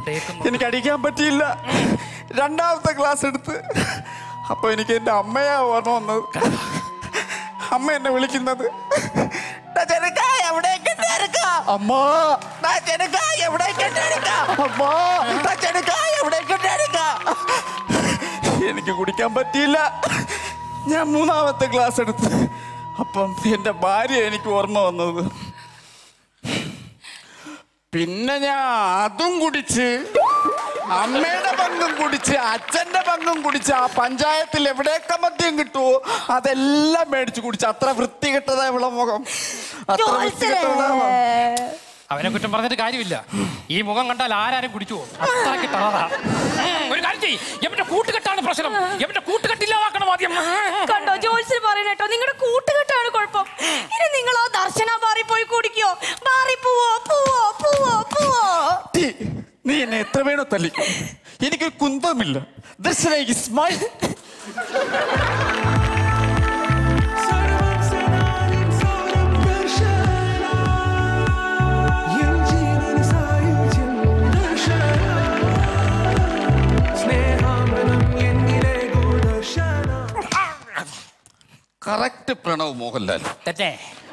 കൊണ്ടേക്കുന്നു എനിക്ക് അടിക്കാൻ പറ്റിയില്ല രണ്ടാമത്തെ ക്ലാസ് എടുത്ത് അപ്പൊ എനിക്ക് എന്റെ അമ്മയാ ഓർമ്മ വന്നത് അമ്മ എന്നെ വിളിക്കുന്നത് "ഡാ ചെറുക്കാ, എവിടേക്ക് ചെറുക്കാ?" അമ്മാ "ഡാ ചെറുക്കാ, എവിടേക്ക് ചെറുക്കാ?" അമ്മാ "ഡാ ചെറുക്കാ, എവിടേക്ക് ചെറുക്കാ?" എനിക്ക് കുടിക്കാൻ പറ്റിയില്ല ഞാൻ മൂന്നാമത്തെ ക്ലാസ് എടുത്ത് അപ്പം എന്റെ ഭാര്യ എനിക്ക് ഓർമ്മ വന്നത് പിന്നെ ഞാൻ അതും കുടിച്ച് അമ്മയുടെ പങ്കും കുടിച്ച് അച്ഛന്റെ പങ്കും കുടിച്ച് ആ പഞ്ചായത്തിൽ എവിടെയൊക്കെ മദ്യം കിട്ടുമോ അതെല്ലാം മേടിച്ച് കുടിച്ച് അത്ര വൃത്തികെട്ടതാ ഇവിടെ മുഖം അത്ര വൃത്തികെട്ടതാ മുഖം. അവനെ കുറ്റം പറഞ്ഞിട്ട് കാര്യമില്ല ഈ മുഖം കണ്ടാൽ ആരാരും കുടിക്കുവോ അത്രയ്ക്ക് തളറാ ഉം, ഒരു കാര്യം ചെയ്യ് എവിടെ കൂട്ടുകെട്ടാണ് പ്രശ്നം എവിടെ കൂട്ടുകെട്ടില്ലാതാക്കണം ആദ്യം കണ്ടോ ജോത്സ്യൻ പറയുന്ന കേട്ടോ നിങ്ങളുടെ കൂട്ടുകെട്ടാണ് കുഴപ്പം ഇനി നിങ്ങൾ ആ ദർശന ബാറി പോയി കുടിക്കോ ബാറി പോവോ പോവോ പോവോ പോവോ ടീ, നീ എന്നെ എത്ര വേണോ തല്ലിക്കും എനിക്കൊരു കുന്തമില്ല ദർശന സ്മൈൽ കറക്റ്റ് പ്രണവ് മോഹൻലാൽ തെറ്റേ